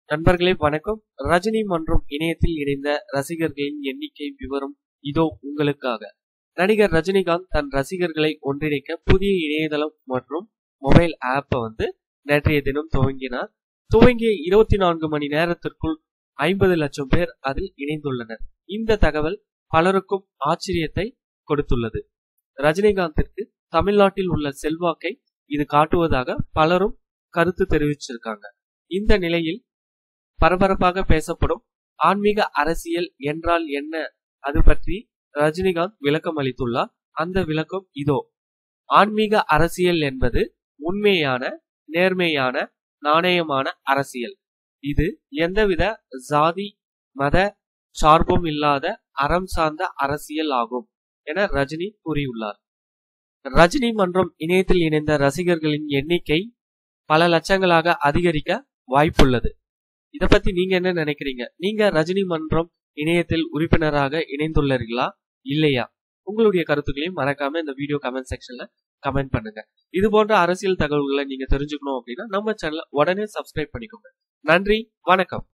நண்பர்களே வணக்கம் ரஜினி மன்றம் இணையத்தில் இணைந்த ரசிகர்களின் எண்ணிக்கை விவரம் இதோ உங்களுக்காக நடிகர் ரஜினிகாந்த் தன் ரசிகர்களை ஒன்றிணைக்க புதிய இணையதளம் மற்றும் மொபைல் ஆப்பை வந்து நேற்றைய தினம் துவங்கினார் துவங்கிய இருபத்தி நான்கு மணி நேரத்திற்குள் ஐம்பது லட்சம் பேர் அதில் இணைந்துள்ளனர் இந்த தகவல் பலருக்கும் ஆச்சரியத்தை கொடுத்துள்ளது ரஜினிகாந்திற்கு தமிழ்நாட்டில் உள்ள செல்வாக்கை இது காட்டுவதாக பலரும் கருத்து தெரிவிச்சிருக்காங்க இந்த நிலையில் பரபரப்பாக பேசப்படும் ஆன்மீக அரசியல் என்றால் என்ன அது பற்றி ரஜினிகாந்த் விளக்கம் அளித்துள்ளார் அந்த விளக்கம் இதோ ஆன்மீக அரசியல் என்பது உண்மையான நேர்மையான நாணயமான அரசியல் இது எந்தவித ஜாதி மத சார்பும் இல்லாத அறம் சார்ந்த அரசியல் ஆகும் என ரஜினி கூறியுள்ளார் ரஜினி மன்றம் இணையத்தில் இணைந்த ரசிகர்களின் எண்ணிக்கை பல லட்சங்களாக அதிகரிக்க வாய்ப்புள்ளது இத பத்தி நீங்க என்ன நினைக்கிறீங்க நீங்க ரஜினி மன்றம் இணையத்தில் உறுப்பினராக இணைந்துள்ளீர்களா இல்லையா உங்களுடைய கருத்துக்களையும் மறக்காம இந்த வீடியோ கமெண்ட் செக்ஷன்ல கமெண்ட் பண்ணுங்க இது போன்ற அரசியல் தகவல்களை நீங்க தெரிஞ்சுக்கணும் அப்படின்னா நம்ம சேனலை உடனே சப்ஸ்கிரைப் பண்ணிக்கோங்க நன்றி வணக்கம்